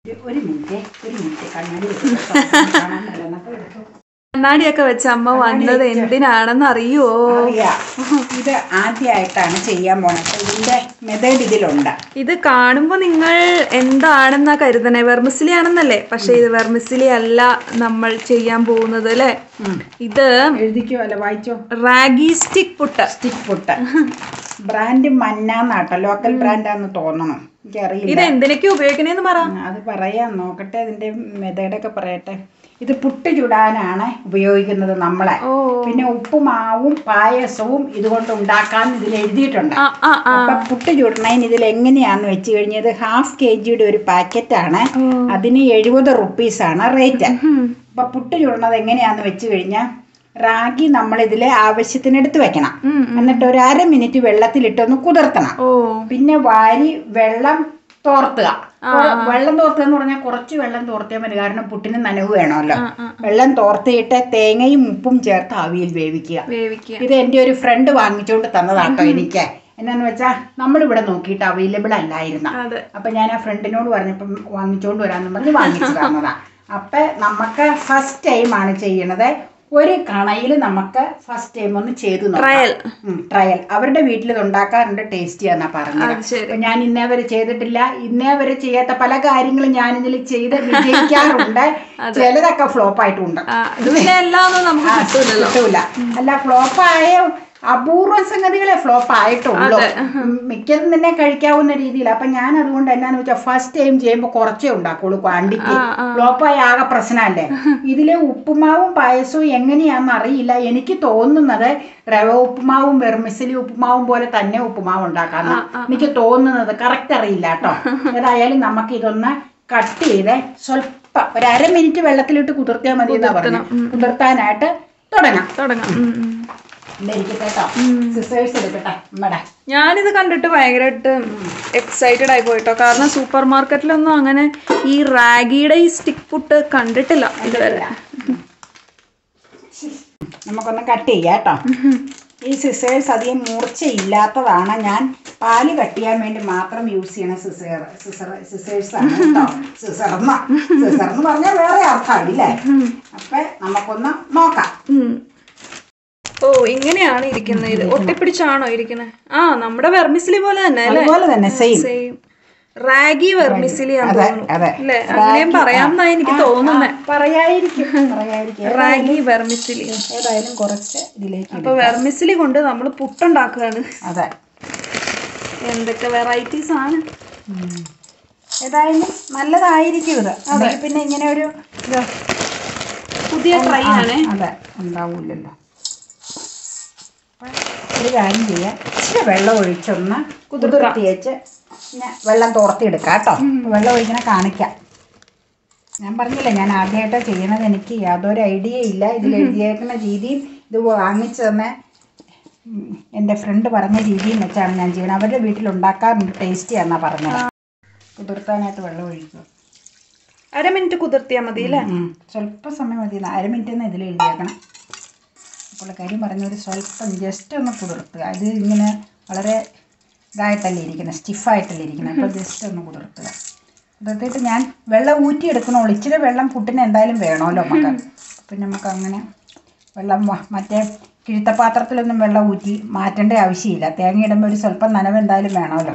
ഒരു മിനിറ്റ് ഒരു മിനിറ്റ് കണ്ണാടി വെച്ച് കാണാൻ നല്ലതൊക്കെ എടുത്തു കണ്ണാടിയൊക്കെ വെച്ച അമ്മ വന്നത് എന്തിനാണെന്ന് അറിയുവോ അറിയാം ഇത് ആദ്യമായിട്ടാണ് ചെയ്യാൻ പോണത് അപ്പൊ ഇതിന്റെ മെത്തേഡ് ഇതിലുണ്ട് ഇത് കാണുമ്പോ നിങ്ങൾ എന്താണെന്നാ കരുതണേ വെർമിസിലി ആണെന്നല്ലേ പക്ഷെ ഇത് വെർമിസിലി അല്ല നമ്മൾ ചെയ്യാൻ പോകുന്നത് അല്ലേ ഇത് എഴുതിക്കോ അല്ല വായിച്ചോ ragi stick puttu stick puttu brand മന്നാന്നാട്ടോ ലോക്കൽ ബ്രാൻഡാന്ന് തോന്നണം എനിക്കറിയില്ല ഇത് എന്തിനൊക്കെ ഉപയോഗിക്കണേന്ന് പറ ആ, അത് പറയാം നോക്കട്ടെ ഇതിന്റെ മെത്തേഡൊക്കെ പറയട്ടെ ഇത് പുട്ട് ചുടാനാണ് ഉപയോഗിക്കുന്നത് നമ്മളെ ഓ പിന്നെ ഉപ്പുമാവും പായസവും ഇതുകൊണ്ട് ഉണ്ടാക്കാൻ ഇതിൽ എഴുതിയിട്ടുണ്ട് ആ ആ ആ അപ്പൊ പുട്ട് ചുടണതിന് ഇതിൽ എങ്ങനെയാന്ന് വെച്ച് കഴിഞ്ഞത് ഹാഫ് കെ ജിയുടെ ഒരു പാക്കറ്റാണ് അതിന് എഴുപത് റുപ്പീസാണ് റേറ്റ് അപ്പൊ പുട്ട് ചുടണത് എങ്ങനെയാന്ന് വെച്ച് കഴിഞ്ഞാൽ റാഗി നമ്മൾ ഇതിൽ ആവശ്യത്തിന് എടുത്ത് വെക്കണം ഉം, എന്നിട്ട് ഒരു അര മിനിറ്റ് വെള്ളത്തിലിട്ടൊന്ന് കുതിർത്തണം ഓ പിന്നെ വാരി വെള്ളം തോർത്തുക കുറ- വെള്ളം തോർത്തുക എന്ന് പറഞ്ഞാൽ കുറച്ച് വെള്ളം തോർത്തിയാൽ മതി കാരണം പുട്ടിന് നനവ് വേണമല്ലോ ആ, ആ. വെള്ളം തോർത്തിയിട്ട് തേങ്ങയും ഉപ്പും ചേർത്ത് ആവിയിൽ വേവിക്കുക വേവിക്കുക ഇത് എൻ്റെ ഒരു ഫ്രണ്ട് വാങ്ങിച്ചുകൊണ്ട് തന്നതാട്ടോ എനിക്ക് എന്നാന്ന് വെച്ചാൽ നമ്മളിവിടെ നോക്കിയിട്ട് അവൈലബിൾ അല്ലായിരുന്ന അതെ അപ്പൊ ഞാൻ ആ ഫ്രണ്ടിനോട് പറഞ്ഞപ്പം വാങ്ങിച്ചുകൊണ്ട് വരാമെന്ന് പറഞ്ഞ് വാങ്ങിച്ചു തന്നതാ അപ്പൊ നമുക്ക് ഫസ്റ്റ് ടൈം ആണ് ചെയ്യണത് ഒരു കണയിൽ നമുക്ക് ഫസ്റ്റ് ടൈം ഒന്ന് ചെയ്തു ട്രയൽ ട്രയൽ അവരുടെ വീട്ടിൽ ഇത് ഉണ്ടാക്കാറുണ്ട് ടേസ്റ്റി എന്നാ പറഞ്ഞത് അത് ശരി അപ്പൊ ഞാൻ ഇന്നേ വരെ ചെയ്തിട്ടില്ല ഇന്നേ വരെ ചെയ്യാത്ത പല കാര്യങ്ങളും ഞാൻ ഇതിൽ ചെയ്ത് വിജയിക്കാറുണ്ട് ചിലതൊക്കെ ഫ്ലോപ്പ് ആയിട്ടുണ്ട് ആ ഇത് പിന്നെ എല്ലാം ഒന്നും നമുക്ക് കിട്ടൂലല്ലോ കിട്ടൂല അല്ല ഫ്ലോപ്പായ അപൂർവ സംഗതികളെ ഫ്ലോപ്പ് ആയിട്ടുള്ളൂ ഉം, മിക്കതും തന്നെ കഴിക്കാവുന്ന രീതിയിൽ അപ്പൊ ഞാൻ അതുകൊണ്ട് എന്നാന്ന് വെച്ചാൽ ഫസ്റ്റ് ടൈം ചെയ്യുമ്പോൾ കുറച്ചേ ഉണ്ടാക്കുള്ളൂ ക്വാണ്ടിറ്റി ഫ്ലോപ്പായ ആകെ പ്രശ്നമല്ലേ ഇതിലെ ഉപ്പുമാവും പായസവും എങ്ങനെയാണെന്ന് അറിയില്ല എനിക്ക് തോന്നുന്നത് റവ ഉപ്പുമാവും വെർമിസലി ഉപ്പുമാവും പോലെ തന്നെ ഉപ്പുമാവ് ഉണ്ടാക്കാന്ന് എനിക്ക് തോന്നുന്നത് കറക്റ്റ് അറിയില്ല കേട്ടോ ഏതായാലും നമുക്ക് ഇതൊന്ന് കട്ട് ചെയ്ത് സ്വല്പം ഒരു അര മിനിറ്റ് വെള്ളത്തിലിട്ട് കുതിർത്തിയാൽ മതി എന്നാ പറഞ്ഞു കുതിർത്താനായിട്ട് തുടങ്ങാം തുടങ്ങാം ഉം, ഉം. ഇരിക്കട്ടെ കേട്ടോ സിസേഴ്സ് എടുക്കട്ടെ നമ്മടെ ഞാനിത് കണ്ടിട്ട് ഭയങ്കരമായിട്ട് എക്സൈറ്റഡ് ആയി പോയിട്ടോ കാരണം സൂപ്പർ മാർക്കറ്റിലൊന്നും അങ്ങനെ ഈ റാഗിയുടെ ഈ സ്റ്റിക്ക് പുട്ട് കണ്ടിട്ടില്ല ഇതുവരെ നമുക്കൊന്ന് കട്ട് ചെയ്യാം കേട്ടോ ഈ സിസേഴ്സ് അധികം മൂർച്ചയില്ലാത്തതാണ് ഞാൻ പാല് കട്ട് ചെയ്യാൻ വേണ്ടി മാത്രം യൂസ് ചെയ്യണ സിസേർ സിസർ സിസേഴ്സ് ആണ് കേട്ടോ സിസർന്ന സിസർ എന്ന് പറഞ്ഞാൽ വേറെ അർത്ഥമാണ് ഇല്ലേ അപ്പൊ നമുക്കൊന്ന് നോക്കാം ഉം. ഓ ഇങ്ങനെയാണ് ഇരിക്കുന്നത് ഇത് ഒട്ടിപ്പിടിച്ചാണോ ഇരിക്കുന്നത് ആ നമ്മുടെ വെർമിസിലി പോലെ തന്നെ അല്ലേ അതുപോലെ തന്നെ സെയിം സെയിം റാഗി വെർമിസിലി അതെ അതെ അല്ലേ അങ്ങനെയും പറയാമെന്നാ എനിക്ക് തോന്നുന്നത് പറയായിരിക്കും പറയായിരിക്കും റാഗി വെർമിസിലി ഏതായാലും കുറച്ച് ഇതിലേക്ക് അപ്പൊ വെർമിസിലി കൊണ്ട് നമ്മൾ പുട്ടുണ്ടാക്കുകയാണ് അതെ എന്തൊക്കെ വെറൈറ്റീസ് ആണ് ഉം. ഏതായാലും നല്ലതായിരിക്കും ഇത് അല്ലെങ്കിൽ പിന്നെ ഇങ്ങനെ ഒരു ഇത് പുതിയ ട്രൈ ആണ് അതെ ഉണ്ടാവൂലല്ലോ അപ്പൊ ഒരു കാര്യം ചെയ്യാം ഇച്ചിരി വെള്ളം ഒഴിച്ചൊന്ന് കുതിർത്തി വെച്ച് ഞാൻ വെള്ളം തോർത്തിയെടുക്കാം കേട്ടോ വെള്ളം ഒഴിക്കണ കാണിക്കാം ഞാൻ പറഞ്ഞില്ലേ ഞാൻ ആദ്യമായിട്ടാണ് ചെയ്യണത് എനിക്ക് യാതൊരു ഐഡിയ ഇല്ല ഇതിൽ എഴുതിയേക്കുന്ന രീതിയും ഇത് വാങ്ങിച്ചു തന്ന ഉം, എൻ്റെ ഫ്രണ്ട് പറഞ്ഞ രീതിയും വെച്ചാണ് ഞാൻ ചെയ്യണത് അവരുടെ വീട്ടിൽ ഉണ്ടാക്കാറുണ്ട് ടേസ്റ്റിയാന്നാ പറഞ്ഞത് കുതിർത്താനായിട്ട് വെള്ളം ഒഴിക്കും അര മിനിറ്റ് കുതിർത്തിയാ മതി അല്ലേ ഉം. സ്വല്പ സമയം മതി അര മിനിറ്റ് എന്ന് ഇതിൽ എഴുതിയേക്കണം പുള്ളിക്കാരി പറഞ്ഞൊരു സ്വല്പം ജസ്റ്റ് ഒന്ന് കുതിർത്തുക അത് ഇങ്ങനെ വളരെ ഇതായിട്ടല്ലേ ഇരിക്കുന്നത് സ്റ്റിഫായിട്ടല്ലേ ഇരിക്കുന്നത് അപ്പോൾ ജസ്റ്റ് ഒന്ന് കുതിർത്തുക കുതിർത്തിട്ട് ഞാൻ വെള്ളം ഊറ്റിയെടുക്കണോളൂ ഇച്ചിരി വെള്ളം പുട്ടിന് എന്തായാലും വേണമല്ലോ നമുക്ക് പിന്നെ നമുക്ക് അങ്ങനെ വെള്ളം വ- മറ്റേ കിഴുത്തപാത്രത്തിലൊന്നും വെള്ളം ഊറ്റി മാറ്റേണ്ട ആവശ്യമില്ല തേങ്ങ ഇടുമ്പോൾ ഒരു സ്വല്പം നനവ് എന്തായാലും വേണമല്ലോ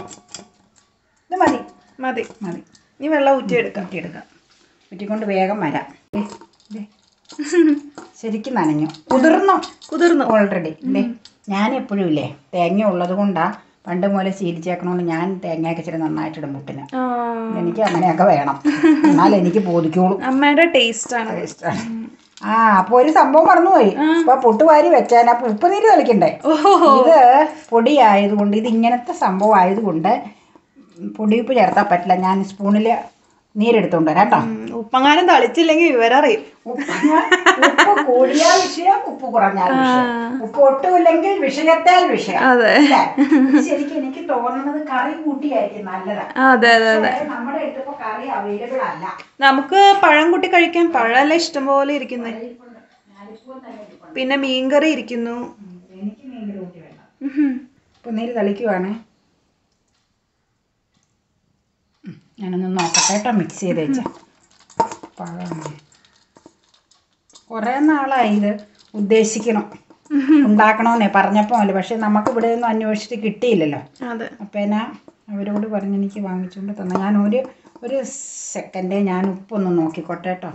ഇത് മതി മതി മതി ഇനി വെള്ളം ഊറ്റിയെടുക്കാം ഊറ്റിയെടുക്കാം ഊറ്റിക്കൊണ്ട് വേഗം വരാം ദേ, ദേ. ശരിക്കും നനഞ്ഞു കുതിർന്നു കുതിർന്നു ഓൾറെഡി അല്ലേ ഞാൻ എപ്പോഴും ഇല്ലേ തേങ്ങ ഉള്ളത് കൊണ്ടാ പണ്ട് മുതലേ ശീലിച്ചേക്കണോണ്ട് ഞാൻ തേങ്ങയൊക്കെ ഇച്ചിരി നന്നായിട്ടിടും മുട്ടിന് ആ, എനിക്ക് അങ്ങനെയൊക്കെ വേണം എന്നാൽ എനിക്ക് ബോധിക്കോളൂ അമ്മയുടെ ടേസ്റ്റ് ആണ് ഇഷ്ടമാണ് ആ അപ്പൊ ഒരു സംഭവം മറന്നുപോയി അപ്പൊ പൊട്ടുവാരി വെച്ചാൽ അപ്പൊ ഉപ്പുനീര് തളിക്കണ്ടേ ഓഹോ ഇത് പൊടിയായതുകൊണ്ട് ഇത് ഇങ്ങനത്തെ സംഭവം ആയതുകൊണ്ട് പൊടിയുപ്പ് ചേർത്താൻ പറ്റില്ല ഞാൻ സ്പൂണിൽ നീരെടുത്തോണ്ട് വരാം കേട്ടോ ഉപ്പങ്ങാനും തളിച്ചില്ലെങ്കിൽ വിവരം അറിയും ഉപ്പ് ഉപ്പ് കൂടിയാൽ വിഷയം ഉപ്പ് കുറഞ്ഞാൽ വിഷയം ഉപ്പ് ഒട്ടുമില്ലെങ്കിൽ വിഷയത്താൽ വിഷയം അതെ അല്ലേ? ഇത് ശരിക്കും എനിക്ക് തോന്നുന്നത് കറി കൂട്ടിയായിരിക്കും നല്ലതാ അതെ അതെ അതെ പക്ഷേ നമ്മുടെ അടുത്തിപ്പോ കറി അവൈലബിൾ അല്ല നമുക്ക് പഴം കൂട്ടി കഴിക്കാൻ പഴമല്ല ഇഷ്ടംപോലെ ഇരിക്കുന്നത് പിന്നെ മീൻകറി ഇരിക്കുന്നു എനിക്ക് മീൻ കൂട്ടി വേണ്ട ഉഹും. ഇപ്പൊ നീര് തളിക്കുവാണ് ഞാനൊന്ന് നോക്കട്ടെ കേട്ടോ മിക്സ് ചെയ്ത് വെച്ച പഴം കുറേ നാളായി ഇത് ഉദ്ദേശിക്കണം ഉണ്ടാക്കണമെന്നേ പറഞ്ഞപ്പോൾ അല്ലേ പക്ഷെ നമുക്ക് ഇവിടെ ഒന്നും അന്വേഷിച്ചിട്ട് കിട്ടിയില്ലല്ലോ അതെ അപ്പം എന്നാ അവരോട് പറഞ്ഞ് എനിക്ക് വാങ്ങിച്ചുകൊണ്ട് തന്ന ഞാൻ ഒരു ഒരു സെക്കൻഡേ ഞാൻ ഉപ്പൊന്ന് നോക്കിക്കോട്ടെ കേട്ടോ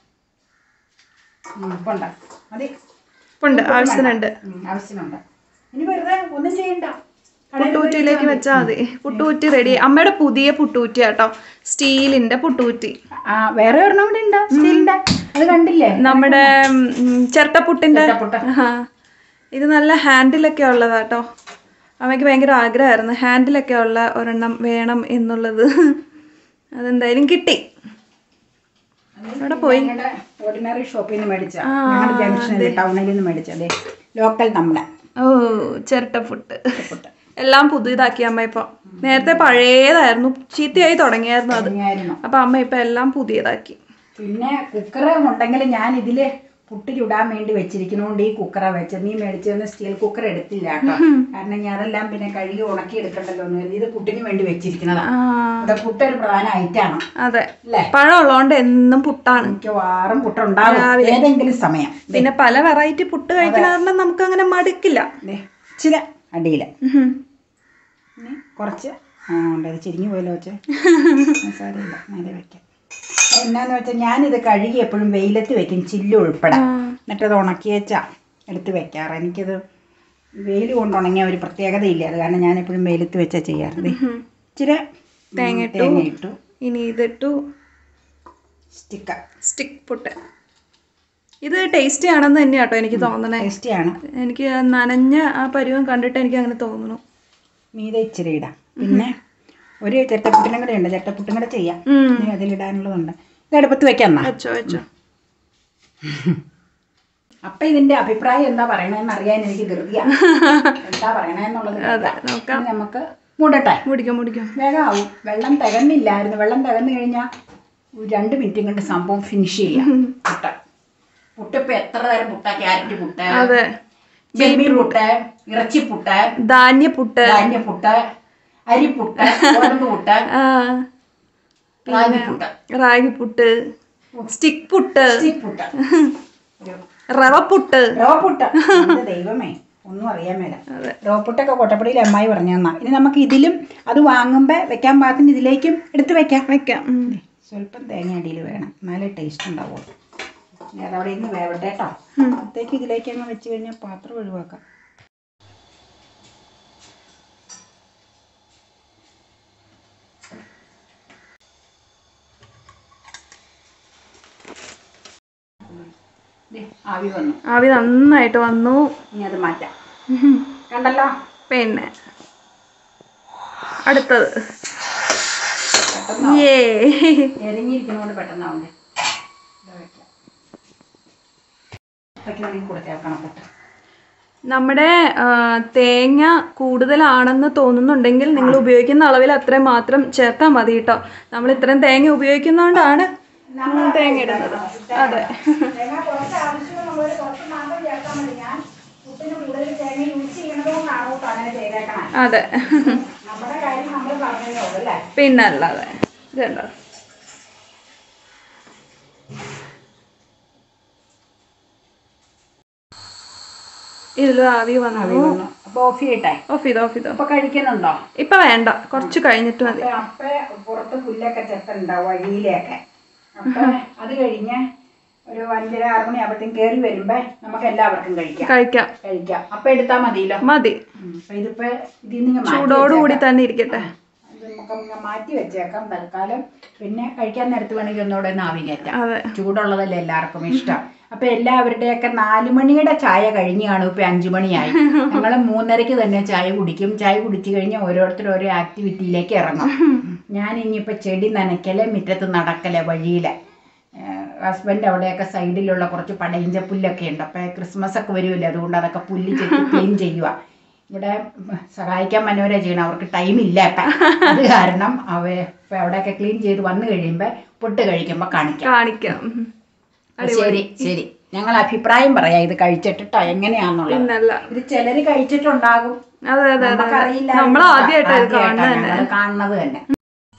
ഉം, ഉപ്പുണ്ട് മതി ഉണ്ട് ആവശ്യത്തിനുണ്ട് ഉം, ആവശ്യമുണ്ട് ഇനി വെറുതെ ഒന്നും ചെയ്യണ്ട കടയിൽ പോയി പുട്ടുകുറ്റിയിലേക്ക് വെച്ചാൽ മതി പുട്ടുകുറ്റി റെഡി അമ്മയുടെ പുതിയ പുട്ടുകുറ്റി കേട്ടോ സ്റ്റീലിന്റെ പുട്ടുകുറ്റി ആ വേറെ ഒരെണ്ണം കൂടി ഉണ്ട് സ്റ്റീലിന്റെ അത് കണ്ടില്ലേ നമ്മുടെ ഉം, ചിരട്ടപ്പുട്ടിന്റെ പുട്ട ആ ഇത് നല്ല ഹാൻഡിലൊക്കെ ഉള്ളതാട്ടോ അമ്മയ്ക്ക് ഭയങ്കര ആഗ്രഹമായിരുന്നു ഹാൻഡിലൊക്കെ ഉള്ള ഒരെണ്ണം വേണം എന്നുള്ളത് അതെന്തായാലും കിട്ടി അവിടെ പോയി ഞങ്ങളുടെ ഓർഡിനറി ഷോപ്പിൽ നിന്ന് മേടിച്ച ഞങ്ങളുടെ ജംഗ്ഷനിൽ ടൗണിൽ നിന്ന് മേടിച്ചത് ലോക്കൽ നമ്മുടെ ഓ ചിരട്ടപ്പുട്ട് എല്ലാം പുതിയതാക്കി അമ്മ ഇപ്പൊ നേരത്തെ പഴയതായിരുന്നു ചീത്തയായി തുടങ്ങിയായിരുന്നു അത് തുടങ്ങിയായിരുന്നു അപ്പൊ അമ്മ ഇപ്പൊ എല്ലാം പുതിയതാക്കി പിന്നെ കുക്കർ ഉണ്ടെങ്കിൽ ഞാൻ ഇതില് പുട്ട് ചുടാൻ വേണ്ടി വെച്ചിരിക്കുന്നതുകൊണ്ട് ഈ കുക്കറാ വെച്ചത് നീ മേടിച്ചതെന്ന് സ്റ്റീൽ കുക്കർ എടുത്തില്ല കേട്ടോ കാരണം ഞാൻ അതെല്ലാം പിന്നെ കഴുകി ഉണക്കി എടുക്കണ്ടല്ലോ എന്ന് കരുതി ഇത് പുട്ടിന് വേണ്ടി വെച്ചിരിക്കുന്നതാ ആ ഇവിടെ പുട്ട് ഒരു പ്രധാന ഐറ്റാണ് അതെ അല്ലേ പഴം ഉള്ളതുകൊണ്ട് എന്നും പുട്ടാണ് മിക്കവാറും പുട്ടുണ്ടാകും ഏതെങ്കിലും സമയം പിന്നെ പല വെറൈറ്റി പുട്ട് കഴിക്കണ കാരണം നമുക്ക് അങ്ങനെ മടുക്കില്ല ദേ, ഇച്ചിരി അടിയിൽ ഉഹും. ഇനി കുറച്ച് ആ ഉണ്ട് അത് ചിരിഞ്ഞു പോയല്ലോ വെച്ചേ സാരമില്ല നേരെ വെക്കാം എന്നാന്ന് വെച്ചാൽ ഞാനിത് കഴുകി എപ്പോഴും വെയിലത്ത് വെക്കും ചില്ല് ഉൾപ്പെടെ എന്നിട്ടത് ഉണക്കിയേച്ചാ എടുത്ത് വെക്കാറ് എനിക്കത് വെയിൽ കൊണ്ട് ഉണങ്ങിയ ഒരു പ്രത്യേകതയില്ല അത് കാരണം ഞാൻ എപ്പോഴും വെയിലത്ത് വെച്ചാ ചെയ്യാറ് ദേ, ഇച്ചിരി തേങ്ങ തേങ്ങ ഇട്ടു ഇനി ഇതിട്ടു സ്റ്റിക്ക സ്റ്റിക്ക് പുട്ട് ഇത് ടേസ്റ്റി ആണെന്ന് തന്നെയാ കേട്ടോ എനിക്ക് തോന്നണേ ടേസ്റ്റിയാണ് എനിക്ക് നനഞ്ഞ ആ പരുവം കണ്ടിട്ട് എനിക്ക് അങ്ങനെ തോന്നുന്നു മീതെ ഇച്ചിരി ഇടാം പിന്നെ ഒരു ചെറ്റപ്പുട്ടിനും കൂടെ ഉണ്ട് ചെറ്റപ്പുട്ടും കൂടെ ചെയ്യാം ഉം. ഇനി അതിലിടാനുള്ളതുണ്ട് ഇത് അടുപ്പത്ത് വെക്കാം എന്നാ വെച്ചോ വെച്ചോ അപ്പൊ ഇതിന്റെ അഭിപ്രായം എന്താ പറയണതെന്ന് അറിയാൻ എനിക്ക് ധൃതിയാ എന്താ പറയണെന്നുള്ളത് അതെ നോക്കാം ഇനി നമുക്ക് മൂടട്ടെ മുടിക്കാം മുടിക്കാം വേഗം ആവും വെള്ളം തികന്നില്ലായിരുന്നു വെള്ളം തികന്നു കഴിഞ്ഞാൽ രണ്ട് മിനിറ്റും കൊണ്ട് സംഭവം ഫിനിഷ് ചെയ്യാം പുട്ട് പുട്ട് ഇപ്പൊ എത്ര തരം പുട്ട ക്യാരറ്റ് പുട്ട് അതെ ചെമ്മീൻ പുട്ട് ഇറച്ചിപ്പുട്ട് ധാന്യപ്പുട്ട് ധാന്യപ്പുട്ട് അരിപ്പുട്ട് ഗോതമ്പ് പുട്ട് ആ റാഗിപ്പുട്ട് റാഗിപ്പുട്ട് സ്റ്റിക്ക് പുട്ട് സ്റ്റിക് പുട്ട് ഒരു റവപ്പുട്ട് റോപ്പുട്ട് എന്റെ ദൈവമേ ഒന്നും അറിയാൻ മേല അതെ. റോപ്പുട്ടൊക്കെ കൊട്ടപ്പടിയിൽ അമ്മായി പറഞ്ഞു തന്നാ ഇനി നമുക്ക് ഇതിലും അത് വാങ്ങുമ്പോ വെക്കാൻ പാകത്തിന് ഇതിലേക്കും എടുത്ത് വെക്കാം വെക്കാം ഉം. സ്വല്പം തേങ്ങ അടിയിൽ വേണം എന്നാലേ ടേസ്റ്റ് ഉണ്ടാവുള്ളൂ ഇനി അതവിടെ ഇന്ന് വേവട്ടെ കേട്ടോ അപ്പോഴത്തേക്ക് ഇതിലേക്ക് അങ്ങ് വെച്ച് കഴിഞ്ഞാൽ പാത്രം ഒഴിവാക്കാം ദേ, ആവി വന്നു ആവി നന്നായിട്ട് വന്നു ഇനി അത് മാറ്റാം കണ്ടല്ലോ പിന്നെ അടുത്തത് പെട്ടെന്ന് ഏ എരിഞ്ഞിരിക്കുന്നതുകൊണ്ട് പെട്ടെന്നാവണ്ടേ ഇതാ വെക്കാം ഇതൊക്കെ വേണമെങ്കിൽ കൂടെ ചേർക്കണം പുട്ട് നമ്മുടെ ആ, തേങ്ങ കൂടുതലാണെന്ന് തോന്നുന്നുണ്ടെങ്കിൽ നിങ്ങൾ ഉപയോഗിക്കുന്ന അളവിൽ അത്രയും മാത്രം ചേർത്താൽ മതി കേട്ടോ നമ്മൾ ഇത്രയും തേങ്ങ ഉപയോഗിക്കുന്നതുകൊണ്ടാണ് ഉം, തേങ്ങ ഇടുന്നത് അതെ തേങ്ങ കുറച്ച് ആവശ്യമുള്ളവർ കുറച്ച് മാത്രം ചേർത്താൽ മതി ഞാൻ പുട്ടിന് കൂടുതൽ തേങ്ങ യൂസ് ചെയ്യണതുകൊണ്ടാണ് കേട്ടോ അങ്ങനെ ചെയ്തേക്കണേ അതെ നമ്മുടെ കാര്യം നമ്മൾ പറഞ്ഞതേ ഉള്ളൂ അല്ലേ പിന്നല്ലാതെ ഇതുണ്ടോ ഇതിലും ആവി വന്നു അപ്പോൾ ഓഫ് ചെയ്യട്ടെ ഓഫ് ചെയ്തോ ഓഫ് ചെയ്തോ ഇപ്പൊ കഴിക്കുന്നുണ്ടോ ഇപ്പൊ വേണ്ട കുറച്ച് കഴിഞ്ഞിട്ട് മതി അപ്പൊ അപ്പ പുറത്ത് പുല്ലൊക്കെ ചെത്തുണ്ടാവും വഴിയിലൊക്കെ അപ്പൊ അത് കഴിഞ്ഞ് ഒരു അഞ്ചര ആറ് മണി ആകുമ്പോഴത്തേക്കും കയറി വരുമ്പോ നമുക്ക് എല്ലാവർക്കും കഴിക്കാം കഴിക്കാം കഴിക്കാം അപ്പൊ എടുത്താ മതിയല്ലോ മതി ഉം. അപ്പൊ ഇതിപ്പോ ഇതിൽ നിന്ന് മാറ്റി ചൂടോടുകൂടി തന്നെ ഇരിക്കട്ടെ ഇത് നമുക്ക് അങ്ങ് മാറ്റി വെച്ചേക്കാം തൽക്കാലം പിന്നെ കഴിക്കാൻ നേരത്ത് വേണമെങ്കിൽ ഒന്നുകൂടെ ഒന്ന് ആവി കയറ്റാം അതെ ചൂടുള്ളതല്ലേ എല്ലാവർക്കും ഇഷ്ടം അപ്പൊ എല്ലാവരുടെയൊക്കെ നാലു മണിയുടെ ചായ കഴിഞ്ഞ് കാണും ഇപ്പൊ അഞ്ചു മണിയായി ഞങ്ങൾ മൂന്നരക്ക് തന്നെ ചായ കുടിക്കും ചായ കുടിച്ചു കഴിഞ്ഞ് ഓരോരുത്തർ ഓരോ ആക്ടിവിറ്റിയിലേക്ക് ഇറങ്ങും ഞാൻ ഇനിയിപ്പോ ചെടി നനയ്ക്കല് മുറ്റത്ത് നടക്കല് വഴിയില് ഹസ്ബൻഡ് അവിടെയൊക്കെ സൈഡിലുള്ള കുറച്ച് പടയിഞ്ച പുല്ലൊക്കെ ഉണ്ട് അപ്പൊ ക്രിസ്മസ് ഒക്കെ വരുമല്ലോ അതുകൊണ്ട് അതൊക്കെ പുല്ല് ചെത്തി ക്ലീൻ ചെയ്യുക ഇവിടെ സഹായിക്കാൻ മനോര ചെയ്യണം അവർക്ക് ടൈം ഇല്ല ഇപ്പം അത് കാരണം അവ ഇപ്പൊ അവിടെയൊക്കെ ക്ലീൻ ചെയ്ത് വന്നു കഴിയുമ്പോൾ പൊട്ട് കഴിക്കുമ്പോൾ കാണിക്കാം കാണിക്കാം ശരി ശരി ഞങ്ങൾ അഭിപ്രായം പറയാം ഇത് കഴിച്ചിട്ടോ എങ്ങനെയാന്നുള്ളത് പിന്നല്ല ഇത് ചിലര് കഴിച്ചിട്ടുണ്ടാകും അതെ അതെ അതെ നമുക്കറിയില്ല നമ്മൾ ആദ്യമായിട്ടാണ് ഇത് ആദ്യായിട്ടാ കാണുന്നത് തന്നെ ഞങ്ങള് കാണുന്നത് തന്നെ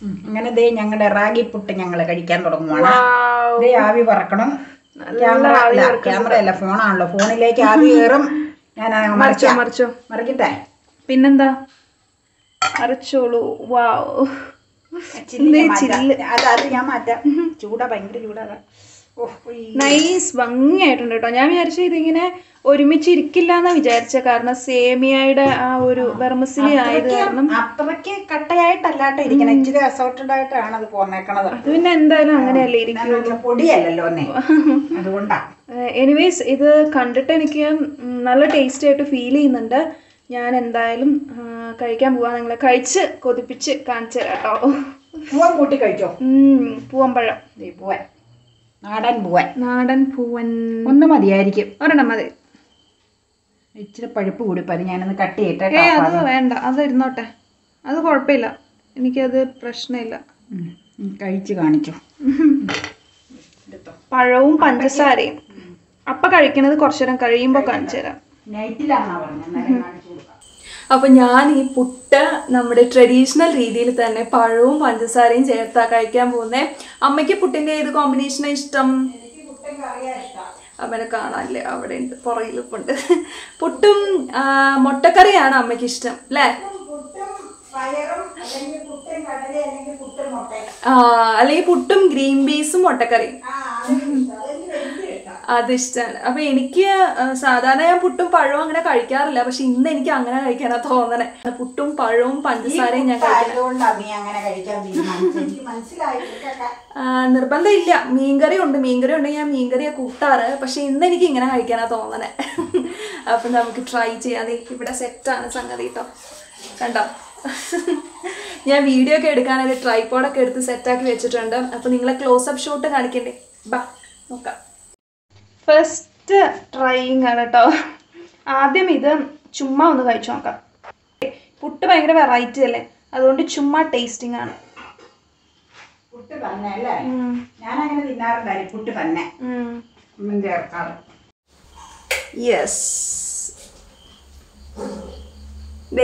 ഉം. അങ്ങനെ ദേ ഞങ്ങളുടെ റാഗി പുട്ട് ഞങ്ങൾ കഴിക്കാൻ തുടങ്ങുവാണ് Wow. ദേ ആവി പറക്കണം ക്യാമറ അല്ല ക്യാമറ അല്ല ഫോണാണല്ലോ ഫോണിലേക്ക് ആവി കയറും ഞാൻ മറിച്ചോ മറിക്കാം മറിച്ചോ മറിക്കട്ടെ പിന്നെന്താ അരച്ചോളൂ വാവ് ചില്ല് ഞാൻ മാറ്റാം. അത് അത് ഞാൻ മാറ്റാം ചൂടാ ഭയങ്കര ചൂടാ അതാ. ഓ ഉയ്യ്. നൈസ് ഭംഗിയായിട്ടുണ്ട് കേട്ടോ ഞാൻ വിചാരിച്ചു ഇതിങ്ങനെ ഒരുമിച്ച് ഇരിക്കില്ല എന്നാ വിചാരിച്ച കാരണം സേമിയയുടെ ആ ഒരു വെർമസിലി ആയത് കാരണം അത്രയ്ക്ക് കട്ടയായിട്ടല്ലാട്ടോ ഇരിക്കണം ഇച്ചിരി അസോർട്ടഡ് ആയിട്ടാണ് അത് പോന്നേക്കണത് അത് പിന്നെ എന്തായാലും അങ്ങനെയല്ലേ ഇരിക്കും എന്നാലും പൊടിയല്ലല്ലോ ഒന്നേ അതുകൊണ്ടാ എനിവേസ് ഇത് കണ്ടിട്ട് എനിക്ക് ഉം, നല്ല ടേസ്റ്റി ആയിട്ട് ഫീൽ ചെയ്യുന്നുണ്ട് ഞാൻ എന്തായാലും ആ, കഴിക്കാൻ പോവാ നിങ്ങളെ കഴിച്ച് കൊതിപ്പിച്ച് കാണിച്ചു തരാം കേട്ടോ പൂവൻ കൂട്ടി കഴിച്ചോ ഉം, പൂവമ്പഴം ദേ പൂവൻ നാടൻ പൂവൻ നാടൻ പൂവൻ ഒന്ന് മതിയായിരിക്കും ഒരെണ്ണം മതി ഇച്ചിരി പഴുപ്പ് കൂടി പതി ഞാനൊന്ന് കട്ട് ചെയ്യട്ടെ ഏ കേട്ടോ. അത് വേണ്ട അത് ഇരുന്നോട്ടെ അത് കുഴപ്പമില്ല എനിക്കത് പ്രശ്നമില്ല ഉം. ഉം, കഴിച്ച് കാണിച്ചു എടുത്തോ പഴവും പഞ്ചസാരയും അപ്പൊ കഴിക്കണത് കുറച്ചു നേരം കഴിയുമ്പോൾ കാണിച്ചു തരാം നൈറ്റിലാണെന്നാ പറഞ്ഞത് അന്നേരം കാണിച്ചു കൊടുക്കാം അപ്പൊ ഞാൻ ഈ പുട്ട് നമ്മുടെ ട്രഡീഷണൽ രീതിയിൽ തന്നെ പഴവും പഞ്ചസാരയും ചേർത്താ കഴിക്കാൻ പോകുന്നേ അമ്മയ്ക്ക് പുട്ടിന്റെ ഏത് കോമ്പിനേഷനാണ് ഇഷ്ടം അവനെ കാണാനില്ലേ അവിടെ ഉണ്ട് പുറകിലിപ്പുണ്ട് പുട്ടും ആ, മുട്ടക്കറിയാണ് അമ്മയ്ക്ക് ഇഷ്ടം അല്ലേ പയറും അല്ലെങ്കിൽ പുട്ടും കടല അല്ലെങ്കിൽ പുട്ടും മുട്ട ആ, അല്ലെങ്കിൽ പുട്ടും ഗ്രീൻ പീസും മുട്ടക്കറിയും അതിഷ്ടമാണ് അപ്പൊ എനിക്ക് ആ, സാധാരണ ഞാൻ പുട്ടും പഴവും അങ്ങനെ കഴിക്കാറില്ല പക്ഷെ ഇന്ന് എനിക്ക് അങ്ങനെ കഴിക്കാനാ തോന്നണേ പുട്ടും പഴവും പഞ്ചസാരയും ഞാൻ കഴിക്കണം അതുകൊണ്ടാണ് നീ അങ്ങനെ കഴിക്കാൻ തീരുമാനിച്ചത് എനിക്ക് മനസ്സിലായി ഇതൊക്കെ ആ, നിർബന്ധമില്ല മീൻകറി ഉണ്ട് മീൻകറി ഉണ്ടെങ്കിൽ ഞാൻ മീൻകറിയാ കൂട്ടാറ് പക്ഷെ ഇന്ന് എനിക്ക് ഇങ്ങനെ കഴിക്കാനാ തോന്നണേ അപ്പൊ നമുക്ക് ട്രൈ ചെയ്യാം ദേ ഇവിടെ സെറ്റാണ് സംഗതി കേട്ടോ കണ്ടോ ഞാൻ വീഡിയോ ഒക്കെ എടുക്കാനൊരു ട്രൈപ്പോഡൊക്കെ എടുത്ത് സെറ്റാക്കി വെച്ചിട്ടുണ്ട് അപ്പൊ നിങ്ങളെ ക്ലോസപ്പ് ഷോട്ട് കാണിക്കണ്ടേ ബാ നോക്കാം ഫസ്റ്റ് ട്രൈയിങ് ആണ് കേട്ടോ ആദ്യം ഇത് ചുമ്മാ ഒന്ന് കഴിച്ചു നോക്കാം പുട്ട് ഭയങ്കര വെറൈറ്റി അല്ലേ അതുകൊണ്ട് ചുമ്മാ ടേസ്റ്റിംഗ് ആണ് പുട്ട് തന്നെ അല്ലേ ഉം. ഞാൻ അങ്ങനെ തിന്നാറുണ്ടായി പുട്ട് തന്നെ ഉം. ഒന്നും ചേർക്കാറ് യെസ് ദേ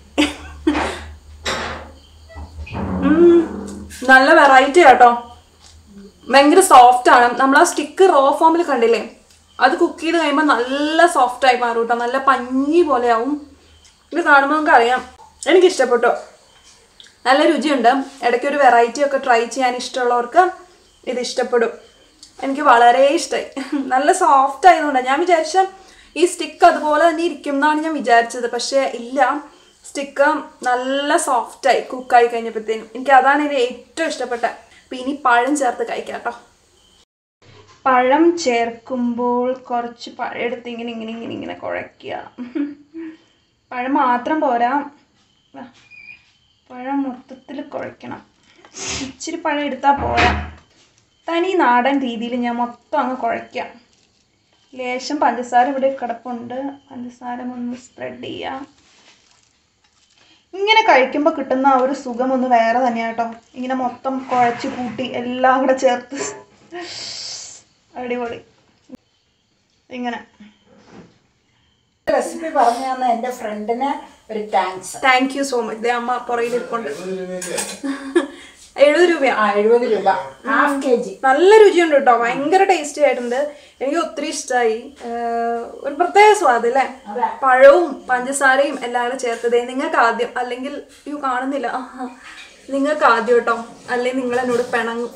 ഉം, നല്ല വെറൈറ്റി കേട്ടോ ഭയങ്കര സോഫ്റ്റ് ആണ് നമ്മൾ ആ സ്റ്റിക്ക് റോ ഫോമിൽ കണ്ടില്ലേ അത് കുക്ക് ചെയ്ത് കഴിയുമ്പോൾ നല്ല സോഫ്റ്റ് ആയി മാറും കേട്ടോ നല്ല പഞ്ഞി പോലെ ആവും ഇത് കാണുമ്പോൾ നമുക്ക് അറിയാം എനിക്ക് ഇഷ്ടപ്പെട്ടു നല്ല രുചിയുണ്ട് ഇടയ്ക്ക് ഒരു വെറൈറ്റി ഒക്കെ ട്രൈ ചെയ്യാൻ ഇഷ്ടമുള്ളവർക്ക് ഇത് ഇഷ്ടപ്പെടും എനിക്ക് വളരെ ഇഷ്ടമായി നല്ല സോഫ്റ്റ് ആയതുകൊണ്ടാണ് ഞാൻ വിചാരിച്ച ഈ സ്റ്റിക്ക് അതുപോലെ തന്നെ ഇരിക്കും എന്നാണ് ഞാൻ വിചാരിച്ചത് പക്ഷേ ഇല്ല സ്റ്റിക്ക് നല്ല സോഫ്റ്റായി കുക്കായി കഴിഞ്ഞപ്പോഴത്തേനും എനിക്ക് അതാണ് ഇതിൽ ഏറ്റവും ഇഷ്ടപ്പെട്ടത് അപ്പം ഇനി പഴം ചേർത്ത് കഴിക്കാം കേട്ടോ പഴം ചേർക്കുമ്പോൾ കുറച്ച് പഴം എടുത്ത് ഇങ്ങനെ ഇങ്ങനെ ഇങ്ങനെ ഇങ്ങനെ കുഴയ്ക്കുക പഴം മാത്രം പോരാ ദാ, പഴം മൊത്തത്തിൽ കുഴയ്ക്കണം ഇച്ചിരി പഴം എടുത്താൽ പോരാ തനി നാടൻ രീതിയിൽ ഞാൻ മൊത്തം അങ്ങ് കുഴയ്ക്കാം ലേശം പഞ്ചസാര ഇവിടെ കിടപ്പുണ്ട് പഞ്ചസാര ഒന്ന് സ്പ്രെഡ് ചെയ്യാം ഇങ്ങനെ കഴിക്കുമ്പോൾ കിട്ടുന്ന ആ ഒരു സുഖം ഒന്ന് വേറെ തന്നെയാണ് കേട്ടോ ഇങ്ങനെ മൊത്തം കുഴച്ച് കൂട്ടി എല്ലാം കൂടെ ചേർത്ത് അടിപൊളി ഇങ്ങനെ റെസിപ്പി പറഞ്ഞു തന്ന എൻ്റെ ഫ്രണ്ടിന് ഒരു thanks thank you so much അമ്മ പുറകിലിരിപ്പുണ്ട് എഴുപത് രൂപയാ ആ എഴുപത് രൂപ ഹാഫ് കെ ജി നല്ല രുചിയുണ്ട് കേട്ടോ ഭയങ്കര ടേസ്റ്റി ആയിട്ടുണ്ട് എനിക്ക് ഒത്തിരി ഇഷ്ടമായി ഒരു പ്രത്യേക സ്വാദ് അല്ലേ അതെ. പഴവും പഞ്ചസാരയും എല്ലാം കൂടെ ചേർത്തതേ നിങ്ങൾക്ക് ആദ്യം അല്ലെങ്കിൽ അയ്യോ കാണുന്നില്ല ആഹാ. നിങ്ങൾക്ക് ആദ്യം കേട്ടോ അല്ലെങ്കിൽ നിങ്ങൾ എന്നോട് പിണങ്ങും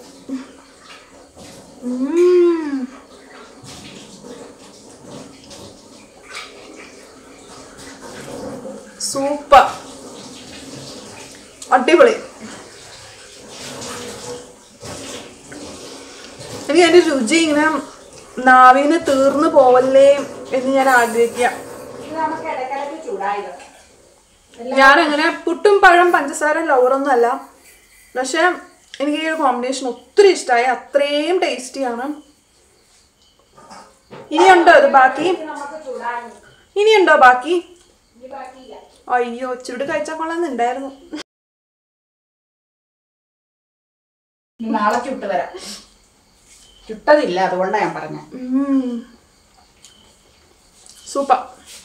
ഉം. സൂപ്പർ അടിപൊളി എനിക്ക് അതിന്റെ രുചി ഇങ്ങനെ നാവിന് തീർന്നു പോവല്ലേ എന്ന് ഞാൻ ആഗ്രഹിക്കുക ഇത് നമുക്ക് ഇടയ്ക്കിടയ്ക്ക് ചൂടായത് ഞാൻ അങ്ങനെ പുട്ടും പഴം പഞ്ചസാര ലവറൊന്നും അല്ല പക്ഷെ എനിക്ക് ഈ ഒരു കോമ്പിനേഷൻ ഒത്തിരി ഇഷ്ടമായി അത്രയും ടേസ്റ്റിയാണ് ഇനിയുണ്ടോ ഇത് ബാക്കി നമുക്ക് ചൂടായി ഇനിയുണ്ടോ ബാക്കി ഇനി ബാക്കിയില്ല അയ്യോ ഇച്ചിരി കഴിച്ചാൽ കൊള്ളാന്നുണ്ടായിരുന്നു ഇനി നാളെ ചുട്ട് തരാം ചുട്ടതില്ല അതുകൊണ്ടാണ് ഞാൻ പറഞ്ഞത് സൂപ്പർ